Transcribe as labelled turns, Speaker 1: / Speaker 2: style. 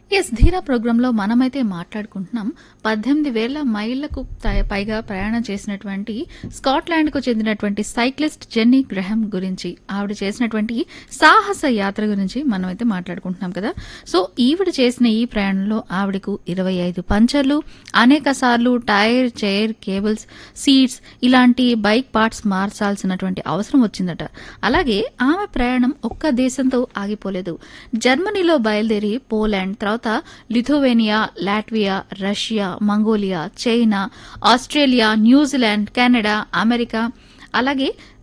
Speaker 1: yes ధీరా ప్రోగ్రాంలో మనమైతే మాట్లాడుకుంటున్నాం పద్దెనిమిది వేల మైళ్లకు పై- పైగా ప్రయాణం చేసినటువంటి స్కాట్లాండ్కు చెందినటువంటి సైక్లిస్ట్ జెన్నీ గ్రహం గురించి ఆవిడ చేసినటువంటి సాహస యాత్ర గురించి మనమైతే మాట్లాడుకుంటున్నాం కదా సో ఈవిడ చేసిన ఈ ప్రయాణంలో ఆవిడకు ఇరవై ఐదు పంచర్లు అనేక సార్లు టైర్ చైర్ కేబుల్స్ సీట్స్ ఇలాంటి బైక్ పార్ట్స్ మార్చాల్సినటువంటి అవసరం వచ్చిందట అలాగే ఆమె ప్రయాణం ఒక్క దేశంతో ఆగిపోలేదు జర్మనీలో బయలుదేరి పోలాండ్ తర్వాత Lithuania Latvia Russia Mongolia China Australia New Zealand Canada America అలాగే